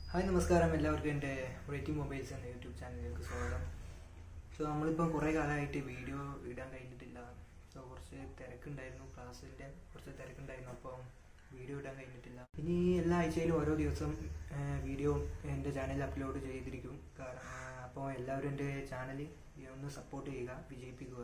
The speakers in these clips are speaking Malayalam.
ഹായ് നമസ്കാരം എല്ലാവർക്കും എൻ്റെ റേറ്റിംഗ് മൊബൈൽസ് എന്ന യൂട്യൂബ് ചാനലിലേക്ക് സ്വാഗതം സോ നമ്മളിപ്പോൾ കുറേ കാലമായിട്ട് വീഡിയോ ഇടാൻ കഴിഞ്ഞിട്ടില്ല സോ കുറച്ച് തിരക്കുണ്ടായിരുന്നു ക്ലാസ്സിൻ്റെ കുറച്ച് തിരക്കുണ്ടായിരുന്നു അപ്പോൾ വീഡിയോ ഇടാൻ കഴിഞ്ഞിട്ടില്ല ഇനി എല്ലാ ആഴ്ചയിലും ഓരോ ദിവസം വീഡിയോ എൻ്റെ ചാനലിൽ അപ്ലോഡ് ചെയ്തിരിക്കും കാരണം അപ്പോൾ എല്ലാവരും എൻ്റെ ചാനൽ ഒന്ന് സപ്പോർട്ട് ചെയ്യുക വിജയിപ്പിക്കുക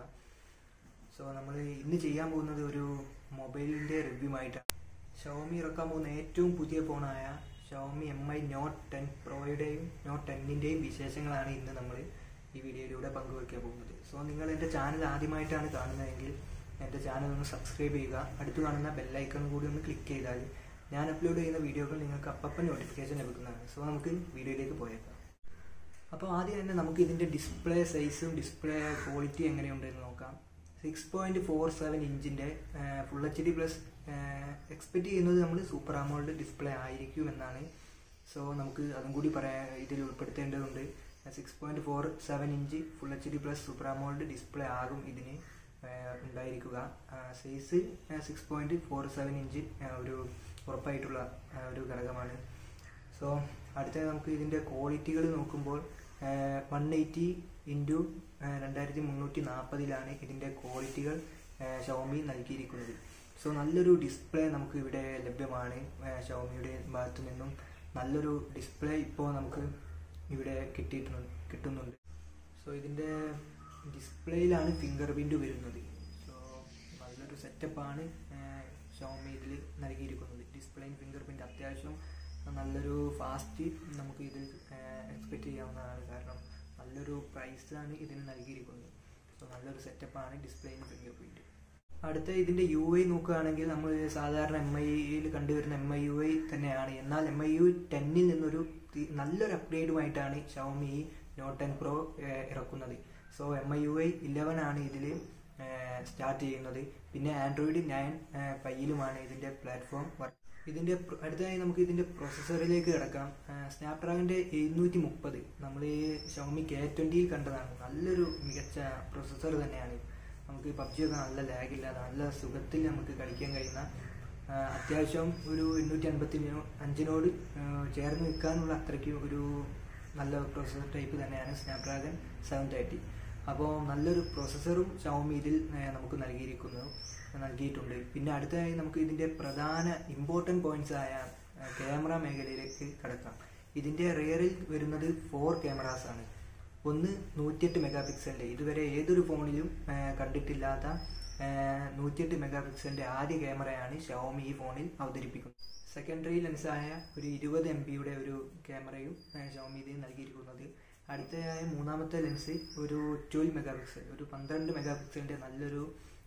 സോ നമ്മൾ ഇന്ന് ചെയ്യാൻ പോകുന്നത് ഒരു മൊബൈലിൻ്റെ റിവ്യൂ ആയിട്ടാണ് ഷവമി ഇറക്കാൻ പോകുന്ന ഏറ്റവും പുതിയ ഫോണായ Xiaomi M I note ten പ്രോയുടെയും നോട്ട് ടെന്നിൻ്റെയും വിശേഷങ്ങളാണ് ഇന്ന് നമ്മൾ ഈ വീഡിയോയിലൂടെ പങ്കുവയ്ക്കാൻ പോകുന്നത് സോ നിങ്ങൾ എൻ്റെ ചാനൽ ആദ്യമായിട്ടാണ് കാണുന്നതെങ്കിൽ എൻ്റെ ചാനൽ ഒന്ന് സബ്സ്ക്രൈബ് ചെയ്യുക അടുത്ത് കാണുന്ന ബെല്ലൈക്കൺ കൂടി ഒന്ന് ക്ലിക്ക് ചെയ്താൽ ഞാൻ അപ്ലോഡ് ചെയ്യുന്ന വീഡിയോകൾ നിങ്ങൾക്ക് അപ്പം നോട്ടിഫിക്കേഷൻ ലഭിക്കുന്നതാണ് സോ നമുക്ക് വീഡിയോയിലേക്ക് പോയേക്കാം അപ്പോൾ ആദ്യം തന്നെ നമുക്ക് ഇതിൻ്റെ ഡിസ്പ്ലേ സൈസും ഡിസ്പ്ലേ ക്വാളിറ്റി എങ്ങനെയുണ്ടെന്ന് നോക്കാം സിക്സ് പോയിന്റ് ഫോർ സെവൻ ഇഞ്ചിൻ്റെ full H D plus expect ചെയ്യുന്നത് നമ്മൾ സൂപ്പർ ആമോൾഡ് ഡിസ്പ്ലേ ആയിരിക്കും എന്നാണ് സോ നമുക്ക് അതും കൂടി പറയാൻ ഇതിൽ ഉൾപ്പെടുത്തേണ്ടതുണ്ട് six point four seven inch full H D plus super AMOLED display ആകും ഇതിന് ഉണ്ടായിരിക്കുക size six point four seven inch ഒരു ഉറപ്പായിട്ടുള്ള ഒരു ഘടകമാണ് സോ അടുത്ത നമുക്ക് ഇതിൻ്റെ ക്വാളിറ്റികൾ നോക്കുമ്പോൾ വൺ എയ്റ്റി ഇൻറ്റു രണ്ടായിരത്തി മുന്നൂറ്റി നാൽപ്പതിലാണ് ഇതിൻ്റെ ക്വാളിറ്റികൾ ഷവമി നൽകിയിരിക്കുന്നത് സോ നല്ലൊരു ഡിസ്പ്ലേ നമുക്ക് ഇവിടെ ലഭ്യമാണ് ഷവമിയുടെ ഭാഗത്തു നിന്നും നല്ലൊരു ഡിസ്പ്ലേ ഇപ്പോൾ നമുക്ക് ഇവിടെ കിട്ടിയിട്ടുണ്ട് കിട്ടുന്നുണ്ട് സോ ഇതിൻ്റെ ഡിസ്പ്ലേയിലാണ് ഫിംഗർ പ്രിൻ്റ് വരുന്നത് സോ നല്ലൊരു സെറ്റപ്പാണ് ഷവമി ഇതിൽ നൽകിയിരിക്കുന്നത് ഡിസ്പ്ലേയും ഫിംഗർ പ്രിൻ്റ് അത്യാവശ്യം നല്ലൊരു ഫാസ്റ്റ് നമുക്ക് ഇത് എക്സ്പെക്റ്റ് ചെയ്യാവുന്നതാണ് കാരണം നല്ലൊരു പ്രൈസാണ് ഇതിന് നൽകിയിരിക്കുന്നത് സോ നല്ലൊരു സെറ്റപ്പാണ് ഡിസ്പ്ലേയിന് ഫിംഗർ പ്രിന്റ് അടുത്ത ഇതിന്റെ യു ഐ നോക്കുകയാണെങ്കിൽ നമ്മൾ സാധാരണ എം ഐയിൽ കണ്ടുവരുന്ന എം ഐ യു ഐ തന്നെയാണ് എന്നാൽ എം ഐ യു ടെന്നിൽ നിന്നൊരു നല്ലൊരു അപ്ഗ്രേഡുമായിട്ടാണ് ഷവമി നോട്ട് ടെൻ പ്രോ ഇറക്കുന്നത് so M I U I eleven ആണ് ഇതിൽ സ്റ്റാർട്ട് ചെയ്യുന്നത് പിന്നെ ആൻഡ്രോയിഡ് നയൻ ഫൈയിലുമാണ് ഇതിന്റെ പ്ലാറ്റ്ഫോം വർക്ക് ഇതിന്റെ അടുത്തതായി നമുക്ക് ഇതിന്റെ പ്രൊസസ്സറിലേക്ക് കിടക്കാം സ്നാപ്ഡ്രാഗന്റെ എഴുന്നൂറ്റി മുപ്പത് നമ്മൾ ഷോമി കെ ട്വന്റിയിൽ കണ്ടതാണ് നല്ലൊരു മികച്ച പ്രൊസസ്സർ തന്നെയാണ് നമുക്ക് പബ്ജി ഒക്കെ നല്ല ലാഗില്ലാതെ നല്ല സുഖത്തിൽ നമുക്ക് കളിക്കാൻ കഴിയുന്ന അത്യാവശ്യം ഒരു എണ്ണൂറ്റി അൻപത്തി അഞ്ചിനോട് ചേർന്ന് നിൽക്കാനുള്ള അത്രയ്ക്ക് ഒരു നല്ല പ്രൊസസ്സർ ടൈപ്പ് തന്നെയാണ് സ്നാപ്ഡ്രാഗൺ സെവൻ തേർട്ടി അപ്പോൾ നല്ലൊരു പ്രൊസസ്സറും ഷവമി ഇതിൽ നമുക്ക് നൽകിയിരിക്കുന്നു നൽകിയിട്ടുണ്ട് പിന്നെ അടുത്തതായി നമുക്ക് ഇതിന്റെ പ്രധാന ഇമ്പോർട്ടൻറ്റ് പോയിന്റ്സ് ആയ ക്യാമറ മേഖലയിലേക്ക് കടക്കാം ഇതിന്റെ റിയറിൽ വരുന്നത് ഫോർ ക്യാമറാസ് ആണ് ഒന്ന് നൂറ്റിയെട്ട് മെഗാ പിക്സലിന്റെ ഇതുവരെ ഏതൊരു ഫോണിലും കണ്ടിട്ടില്ലാത്ത നൂറ്റിയെട്ട് മെഗാ പിക്സലിന്റെ ആദ്യ ക്യാമറയാണ് ഷവോമി ഈ ഫോണിൽ അവതരിപ്പിക്കുന്നത് സെക്കൻഡറി ലെൻസായ ഒരു ഇരുപത് എം പിയുടെ ഒരു ക്യാമറയും ഷവോമി ഇതിൽ നൽകിയിരിക്കുന്നത് അടുത്തതായ മൂന്നാമത്തെ ലെൻസ് ഒരു ട്വൽവ് മെഗാ പിക്സൽ ഒരു പന്ത്രണ്ട് മെഗാ പിക്സലിന്റെ നല്ലൊരു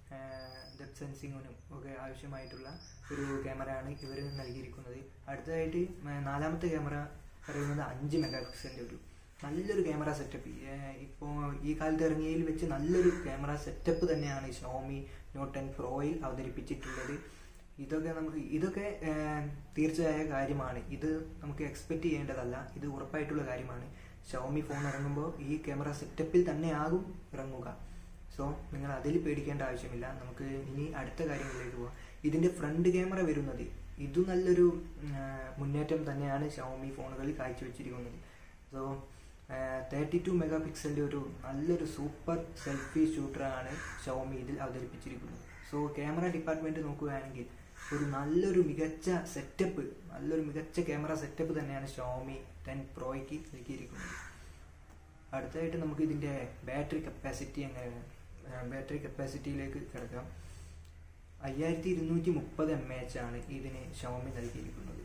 ഡെപ്ത് സെൻസിങ്ങിനും ഒക്കെ ആവശ്യമായിട്ടുള്ള ഒരു ക്യാമറയാണ് ഇവർ നൽകിയിരിക്കുന്നത് അടുത്തതായിട്ട് നാലാമത്തെ ക്യാമറ പറയുന്നത് അഞ്ച് മെഗാ പിക്സലിൻ്റെ ഒരു നല്ലൊരു ക്യാമറ സെറ്റപ്പ് ഇപ്പോൾ ഈ കാലത്ത് ഇറങ്ങിയതിൽ വെച്ച് നല്ലൊരു ക്യാമറ സെറ്റപ്പ് തന്നെയാണ് ഷോമി നോട്ട് ടെൻ പ്രോയിൽ അവതരിപ്പിച്ചിട്ടുള്ളത് ഇതൊക്കെ നമുക്ക് ഇതൊക്കെ തീർച്ചയായ കാര്യമാണ് ഇത് നമുക്ക് എക്സ്പെക്ട് ചെയ്യേണ്ടതല്ല ഇത് ഉറപ്പായിട്ടുള്ള കാര്യമാണ് ഷോമി ഫോൺ ഇറങ്ങുമ്പോൾ ഈ ക്യാമറ സെറ്റപ്പിൽ തന്നെയാകും ഇറങ്ങുക സോ നിങ്ങൾ അതിൽ പേടിക്കേണ്ട ആവശ്യമില്ല നമുക്ക് ഇനി അടുത്ത കാര്യങ്ങളിലേക്ക് പോകാം ഇതിന്റെ ഫ്രണ്ട് ക്യാമറ വരുന്നത് ഇതും നല്ലൊരു മുന്നേറ്റം തന്നെയാണ് ഷവമി ഫോണുകളിൽ കാഴ്ചവെച്ചിരിക്കുന്നത് സോ തേർട്ടി ടു മെഗാ പിക്സലിന്റെ ഒരു നല്ലൊരു സൂപ്പർ സെൽഫി ഷൂട്ടറാണ് ഷവമി ഇതിൽ അവതരിപ്പിച്ചിരിക്കുന്നത് സോ ക്യാമറ ഡിപ്പാർട്ട്മെന്റ് നോക്കുകയാണെങ്കിൽ ഒരു നല്ലൊരു മികച്ച സെറ്റപ്പ് നല്ലൊരു മികച്ച ക്യാമറ സെറ്റപ്പ് തന്നെയാണ് ഷവമി ടെൻ പ്രോയ്ക്ക് നൽകിയിരിക്കുന്നത് അടുത്തതായിട്ട് നമുക്ക് ഇതിന്റെ ബാറ്ററി കപ്പാസിറ്റി എങ്ങനെ ബാറ്ററി കപ്പാസിറ്റിയിലേക്ക് കിടക്കാം അയ്യായിരത്തി ഇരുന്നൂറ്റി മുപ്പത് എം എച്ച് ആണ് ഇതിന് ഷവമി നൽകിയിരിക്കുന്നത്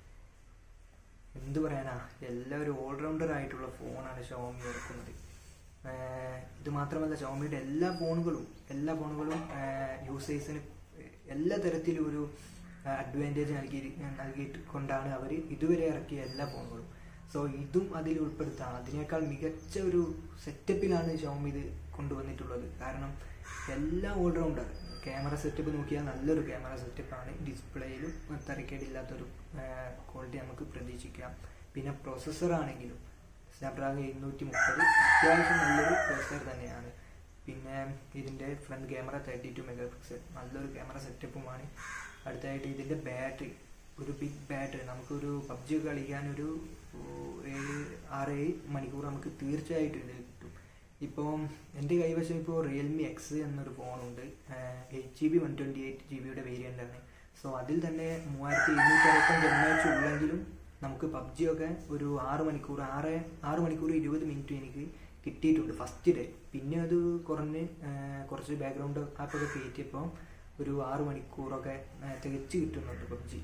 എന്ത് പറയാനാ എല്ലാവരും ഓൾറൗണ്ടർ ആയിട്ടുള്ള ഫോണാണ് ഷവമി ഇറക്കുന്നത് ഇത് മാത്രമല്ല ഷവമിയുടെ എല്ലാ ഫോണുകളും എല്ലാ ഫോണുകളും യൂസേഴ്സിന് എല്ലാ തരത്തിലും ഒരു അഡ്വാൻറ്റേജ് നൽകി നൽകിക്കൊണ്ടാണ് അവർ ഇതുവരെ ഇറക്കിയ എല്ലാ ഫോണുകളും സോ ഇതും അതിൽ ഉൾപ്പെടുത്താം അതിനേക്കാൾ മികച്ച ഒരു സെറ്റപ്പിലാണ് ഷോമി ഇത് കൊണ്ടുവന്നിട്ടുള്ളത് കാരണം എല്ലാ ഓൾറൗണ്ടർ ക്യാമറ സെറ്റപ്പ് നോക്കിയാൽ നല്ലൊരു ക്യാമറ സെറ്റപ്പാണ് ഡിസ്പ്ലേയിലും തരക്കേടില്ലാത്തൊരു ക്വാളിറ്റി നമുക്ക് പ്രതീക്ഷിക്കാം പിന്നെ പ്രൊസസ്സർ ആണെങ്കിലും സ്നാപ്ഡ്രാഗൺ എഴുന്നൂറ്റി മുപ്പത് അത്യാവശ്യം നല്ലൊരു പ്രൊസസ്സർ തന്നെയാണ് പിന്നെ ഇതിൻ്റെ front camera thirty two megapixel നല്ലൊരു ക്യാമറ സെറ്റപ്പുമാണ് അടുത്തതായിട്ട് ഇതിൻ്റെ ബാറ്ററി ഒരു ബിഗ് ബാറ്ററി നമുക്കൊരു പബ്ജി കളിക്കാൻ ഒരു ആറേഴ് മണിക്കൂർ നമുക്ക് തീർച്ചയായിട്ടും ഇതിൽ കിട്ടും ഇപ്പം എൻ്റെ കൈവശം ഇപ്പോൾ റിയൽമി എക്സ് എന്നൊരു ഫോണുണ്ട് eight G B one twenty eight G ബിയുടെ വേരിയൻ്റ് ആണ് സോ അതിൽ തന്നെ മൂവായിരത്തി എഴുന്നൂറ്റി അറുപത്തഞ്ച് എം എച്ച് ഉള്ളെങ്കിലും നമുക്ക് പബ്ജി ഒക്കെ ഒരു ആറ് മണിക്കൂർ ആറ് ആറ് മണിക്കൂർ ഇരുപത് മിനിറ്റ് എനിക്ക് കിട്ടിയിട്ടുണ്ട് ഫസ്റ്റ് ഡേ പിന്നെ അത് കുറഞ്ഞ് ആ, കുറച്ച് ബാക്ക്ഗ്രൗണ്ട് ആപ്പൊക്കെ കയറ്റിയപ്പോൾ ഒരു ആറ് മണിക്കൂറൊക്കെ ആ, തികച്ച് കിട്ടുന്നുണ്ട് പബ്ജി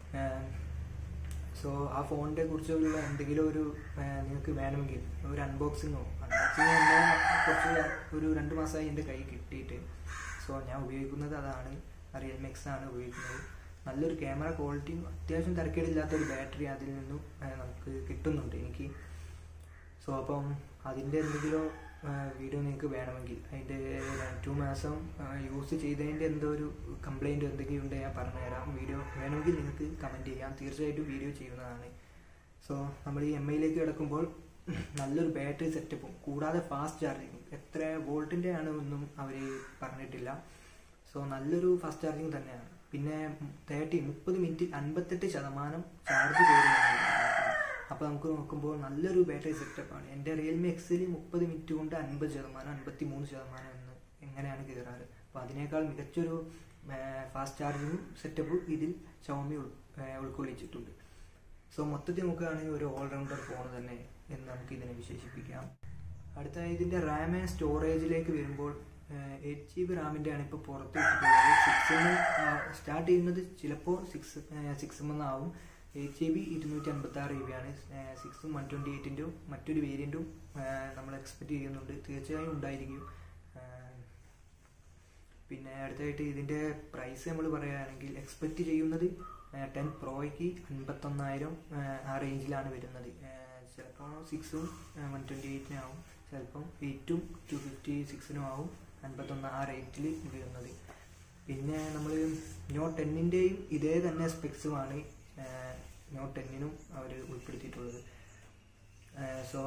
സോ ആ ഫോണിനെ കുറിച്ചുള്ള എന്തെങ്കിലും ഒരു ആ, നിങ്ങൾക്ക് വേണമെങ്കിൽ ഒരു അൺബോക്സിങ്ങോ അൺബോക്സിങ് തന്നെ കുറച്ച് ഒരു രണ്ട് മാസമായി എൻ്റെ കൈ കിട്ടിയിട്ട് സോ ഞാൻ ഉപയോഗിക്കുന്നത് അതാണ് റിയൽമി എക്സ് ആണ് ഉപയോഗിക്കുന്നത് നല്ലൊരു ക്യാമറ ക്വാളിറ്റിയും അത്യാവശ്യം തിരക്കേടില്ലാത്തൊരു ബാറ്ററി അതിൽ നിന്നും ആ, നമുക്ക് കിട്ടുന്നുണ്ട് എനിക്ക് സോ അപ്പം അതിൻ്റെ എന്തെങ്കിലും വീഡിയോ നിങ്ങൾക്ക് വേണമെങ്കിൽ അതിൻ്റെ ടു മാസം യൂസ് ചെയ്തതിൻ്റെ എന്തോ ഒരു കംപ്ലൈൻറ്റ് എന്തെങ്കിലും ഉണ്ടെങ്കിൽ ഞാൻ പറഞ്ഞുതരാം വീഡിയോ വേണമെങ്കിൽ നിങ്ങൾക്ക് കമൻറ്റ് ചെയ്യാം തീർച്ചയായിട്ടും വീഡിയോ ചെയ്യുന്നതാണ് സോ നമ്മൾ ഈ എം ഐയിലേക്ക് കിടക്കുമ്പോൾ നല്ലൊരു ബാറ്ററി സെറ്റപ്പും കൂടാതെ ഫാസ്റ്റ് ചാർജിങ്ങും എത്ര വോൾട്ടിൻ്റെ ആണ് ഒന്നും അവർ പറഞ്ഞിട്ടില്ല സോ നല്ലൊരു ഫാസ്റ്റ് ചാർജിങ് തന്നെയാണ് പിന്നെ തേർട്ടി മുപ്പത് മിനിറ്റിൽ അൻപത്തെട്ട് ശതമാനം ചാർജ് കയറുന്നുണ്ട് അപ്പോൾ നമുക്ക് നോക്കുമ്പോൾ നല്ലൊരു ബാറ്ററി സെറ്റപ്പാണ് എൻ്റെ റിയൽമി എക്സിൽ മുപ്പത് മിനിറ്റ് കൊണ്ട് അൻപത് ശതമാനം അൻപത്തി മൂന്ന് ശതമാനം എന്ന് എങ്ങനെയാണ് കയറാറ് അപ്പോൾ അതിനേക്കാൾ മികച്ചൊരു ഫാസ്റ്റ് ചാർജിങ്ങും സെറ്റപ്പും ഇതിൽ ഷോമി ഉൾ ആ, ഉൾക്കൊള്ളിച്ചിട്ടുണ്ട് സോ മൊത്തത്തിൽ നോക്കുകയാണെങ്കിൽ ഒരു ഓൾറൗണ്ടർ ഫോൺ തന്നെ എന്ന് നമുക്ക് ഇതിനെ വിശേഷിപ്പിക്കാം അടുത്ത ഇതിൻ്റെ റാം ആൻഡ് സ്റ്റോറേജിലേക്ക് വരുമ്പോൾ എയ്റ്റ് ജി ബി റാമിൻ്റെ ആണ് ഇപ്പോൾ പുറത്ത് ഇട്ടിട്ടുള്ളത് സിക്സ് എം സ്റ്റാർട്ട് ചെയ്യുന്നത് ചിലപ്പോൾ സിക്സ് സിക്സ് എം എന്നാവും എയ്റ്റ് ജി ബി ഇരുന്നൂറ്റി അൻപത്തി ആറ് ജി ബി ആണ് സിക്സും വൺ ട്വൻറ്റി എയ്റ്റിൻ്റെയും മറ്റൊരു വേരിയൻറ്റും നമ്മൾ എക്സ്പെക്റ്റ് ചെയ്യുന്നുണ്ട് തീർച്ചയായും ഉണ്ടായിരിക്കും ആ, പിന്നെ അടുത്തായിട്ട് ഇതിൻ്റെ പ്രൈസ് നമ്മൾ പറയുകയാണെങ്കിൽ എക്സ്പെക്റ്റ് ചെയ്യുന്നത് ടെൻ പ്രോയ്ക്ക് അൻപത്തൊന്നായിരം ആ റേഞ്ചിലാണ് വരുന്നത് ചിലപ്പോൾ സിക്സും വൺ ട്വൻറ്റി എയ്റ്റിനാവും ചിലപ്പം എയ്റ്റും ടു ഫിഫ്റ്റി സിക്സിനും ആവും അൻപത്തൊന്ന് ആ റേറ്റിൽ വരുന്നത് പിന്നെ നമ്മൾ നോട്ട് ടെന്നിൻ്റെയും ഇതേ തന്നെ സ്പെക്സുമാണ് നോട്ട് ടെന്നിനും അവർ ഉൾപ്പെടുത്തിയിട്ടുള്ളത് സോ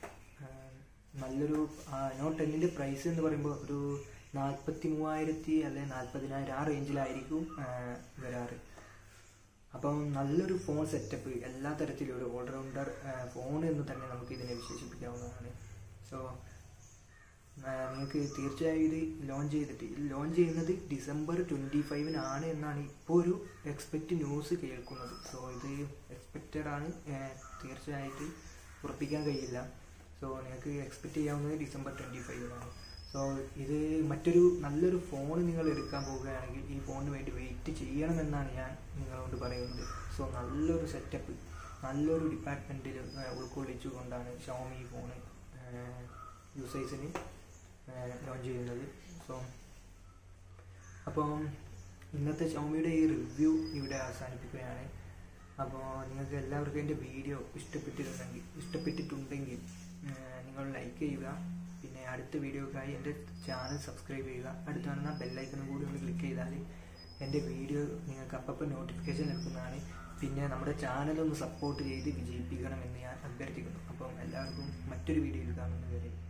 നല്ലൊരു നോട്ട് ടെന്നിൻ്റെ പ്രൈസ് എന്ന് പറയുമ്പോൾ ഒരു നാൽപ്പത്തി മൂവായിരത്തി അല്ലെങ്കിൽ നാൽപ്പതിനായിരം ആ റേഞ്ചിലായിരിക്കും ആ, വരാറ് അപ്പം നല്ലൊരു ഫോൺ സെറ്റപ്പ് എല്ലാ തരത്തിലും ഒരു ഓൾറൗണ്ടർ ഫോൺ എന്ന് തന്നെ നമുക്ക് ഇതിനെ വിശേഷിപ്പിക്കാവുന്നതാണ് സോ നിങ്ങൾക്ക് തീർച്ചയായും ഇത് ലോഞ്ച് ചെയ്തിട്ട് ലോഞ്ച് ചെയ്യുന്നത് ഡിസംബർ ട്വൻറ്റി ഫൈവിനാണ് എന്നാണ് ഇപ്പോൾ ഒരു എക്സ്പെക്റ്റ് ന്യൂസ് കേൾക്കുന്നത് സോ ഇത് എക്സ്പെക്റ്റഡ് ആണ് ഏർ തീർച്ചയായിട്ട് ഉറപ്പിക്കാൻ കഴിയില്ല സോ നിങ്ങൾക്ക് എക്സ്പെക്റ്റ് ചെയ്യാവുന്നത് ഡിസംബർ ട്വൻറ്റി ഫൈവിനാണ് സോ ഇത് മറ്റൊരു നല്ലൊരു ഫോൺ നിങ്ങൾ എടുക്കാൻ പോവുകയാണെങ്കിൽ ഈ ഫോണിന് വേണ്ടി വെയിറ്റ് ചെയ്യണമെന്നാണ് ഞാൻ നിങ്ങളോട് പറയുന്നത് സോ നല്ലൊരു സെറ്റപ്പ് നല്ലൊരു ഡിപ്പാർട്ട്മെൻറ്റിൽ ഉൾക്കൊള്ളിച്ചുകൊണ്ടാണ് ഷോമി ഈ ഫോണ് യൂസേഴ്സിന് ലോഞ്ച് ചെയ്യുന്നത് സോ അപ്പം ഇന്നത്തെ ഷോമിയുടെ ഈ റിവ്യൂ ഇവിടെ അവസാനിപ്പിക്കുകയാണ് അപ്പോൾ നിങ്ങൾക്ക് എല്ലാവർക്കും എൻ്റെ വീഡിയോ ഇഷ്ടപ്പെട്ടിട്ടുണ്ടെങ്കിൽ ഇഷ്ടപ്പെട്ടിട്ടുണ്ടെങ്കിൽ ഏർ നിങ്ങൾ ലൈക്ക് ചെയ്യുക പിന്നെ അടുത്ത വീഡിയോക്കായി എൻ്റെ ചാനൽ സബ്സ്ക്രൈബ് ചെയ്യുക അടുത്ത് കാണുന്ന ബെല്ലൈക്കണും കൂടി ഒന്ന് ക്ലിക്ക് ചെയ്താൽ എൻ്റെ വീഡിയോ നിങ്ങൾക്ക് അപ്പം നോട്ടിഫിക്കേഷൻ ലഭിക്കുന്നതാണ് പിന്നെ നമ്മുടെ ചാനൽ ഒന്ന് സപ്പോർട്ട് ചെയ്ത് വിജയിപ്പിക്കണമെന്ന് ഞാൻ അഭ്യർത്ഥിക്കുന്നു അപ്പം എല്ലാവർക്കും മറ്റൊരു വീഡിയോയിൽ കാണുന്നവരെ